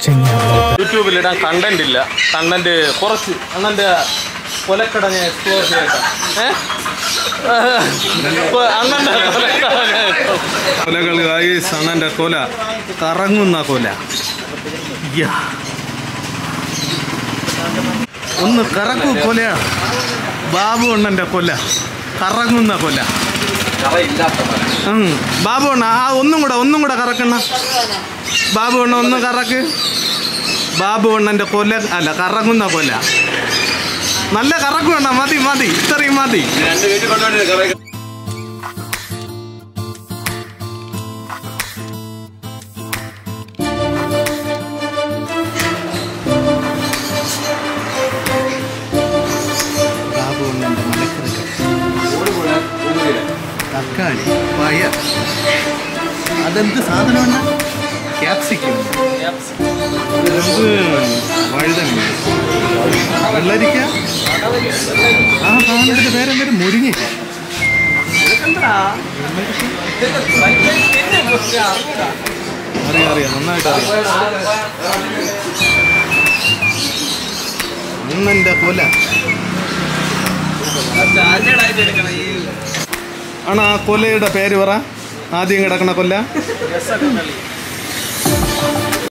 യൂട്യൂബിൽ ഇടാൻ കണ്ടന്റ് ഇല്ല കണ്ടന്റ് കുറച്ച് അണ്ണന്റെ കൊലക്കട ഞാൻ എക്സ്പ്ലോർ ചെയ്യട്ടെ ഏ? അണ്ണന്റെ കൊലക്കട ഞാൻ explore- കൊലകൾ ഗായ്സ് അണ്ണൻ്റെ കൊല കറങ്ങുന്ന കൊല യ്യാ. ഒന്ന് കറക്കൂ കൊലയാ ബാബു അണ്ണൻ്റെ കൊല കറങ്ങുന്ന കൊല ഉം. ബാബു അണ്ണ ആ ഒന്നും കൂടെ ഒന്നും കൂടെ കറക്കണ്ണ ബാബു അണ്ണ ഒന്ന് കറക്ക് ബാബു അണ്ണൻ്റെ കൊല അല്ല കറങ്ങുന്ന കൊല നല്ല കറക്കും അണ്ണ മതി മതി ഇത്രയും മതി ബാബു അണ്ണൻ്റെ മലക്കറക്ക തക്കാളി പയർ അതെന്ത് സാധനമാണ് ക്യാപ്സിക്കം ഇത് വഴുതന വെള്ളരിക്ക ആ സാധനത്തിന്റെ പേരെന്തൊരു മുരിങ്ങ അറിയാം അറിയാം നന്നായിട്ട് അറിയാം അണ്ണന്റെ കൊല ആണ് ആ കൊലയുടെ പേര് പറ ആദ്യം കിടക്കണ കൊല്ല